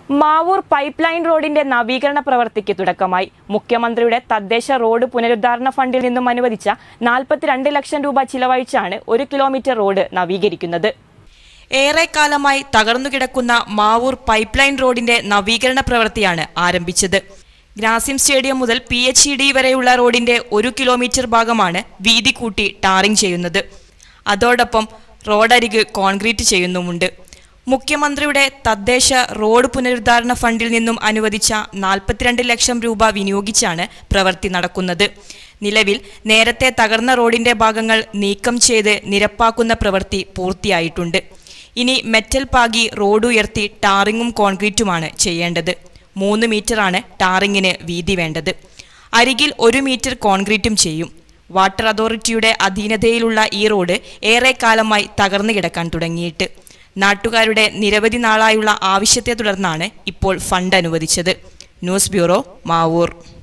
Mavoor pipe line റോഡിന്റെ നവീകരണ പ്രവൃത്തിക്ക് തുടക്കമായി മുഖ്യമന്ത്രിയുടെ തദ്ദേശ റോഡ് പുനരുദ്ധാരണ ഫണ്ടിൽ നിന്നും അനുവദിച്ച നാൽപ്പത്തിരണ്ട് ലക്ഷം രൂപ ചിലവഴിച്ചാണ് ഒരു കിലോമീറ്റർ റോഡ് നവീകരിക്കുന്നത് ഏറെക്കാലമായി തകർന്നുകിടക്കുന്ന മാവൂർ പൈപ്പ് ലൈൻ റോഡിന്റെ നവീകരണ പ്രവൃത്തിയാണ് ആരംഭിച്ചത് ഗ്രാസിം സ്റ്റേഡിയം മുതൽ പി എച്ച് ഇ ഡി വരെയുള്ള റോഡിന്റെ ഒരു കിലോമീറ്റർ ഭാഗമാണ് വീതി കൂട്ടി ടാറിംഗ് ചെയ്യുന്നത് അതോടൊപ്പം റോഡരിക് കോൺക്രീറ്റ് ചെയ്യുന്നുമുണ്ട് മുഖ്യമന്ത്രിയുടെ തദ്ദേശ റോഡ് പുനരുദ്ധാരണ ഫണ്ടിൽ നിന്നും അനുവദിച്ച നാൽപ്പത്തിരണ്ട് ലക്ഷം രൂപ വിനിയോഗിച്ചാണ് പ്രവൃത്തി നടക്കുന്നത് നിലവിൽ നേരത്തെ തകർന്ന റോഡിന്റെ ഭാഗങ്ങൾ നീക്കം ചെയ്ത് നിരപ്പാക്കുന്ന പ്രവൃത്തി പൂർത്തിയായിട്ടുണ്ട് ഇനി മെറ്റൽ പാകി റോഡ് ഉയർത്തി ടാറിങ്ങും കോൺക്രീറ്റുമാണ് ചെയ്യേണ്ടത് മൂന്ന് മീറ്ററാണ് ടാറിങ്ങിന് വീതി വേണ്ടത് അരികിൽ ഒരു മീറ്റർ കോൺക്രീറ്റും ചെയ്യും വാട്ടർ അതോറിറ്റിയുടെ അധീനതയിലുള്ള ഈ റോഡ് ഏറെക്കാലമായി തകർന്നു കിടക്കാൻ തുടങ്ങിയിട്ട് നാട്ടുകാരുടെ നിരവധി നാളായുള്ള ആവശ്യത്തെ തുടർന്നാണ് ഇപ്പോൾ ഫണ്ട് അനുവദിച്ചത് ന്യൂസ് ബ്യൂറോ മാവൂർ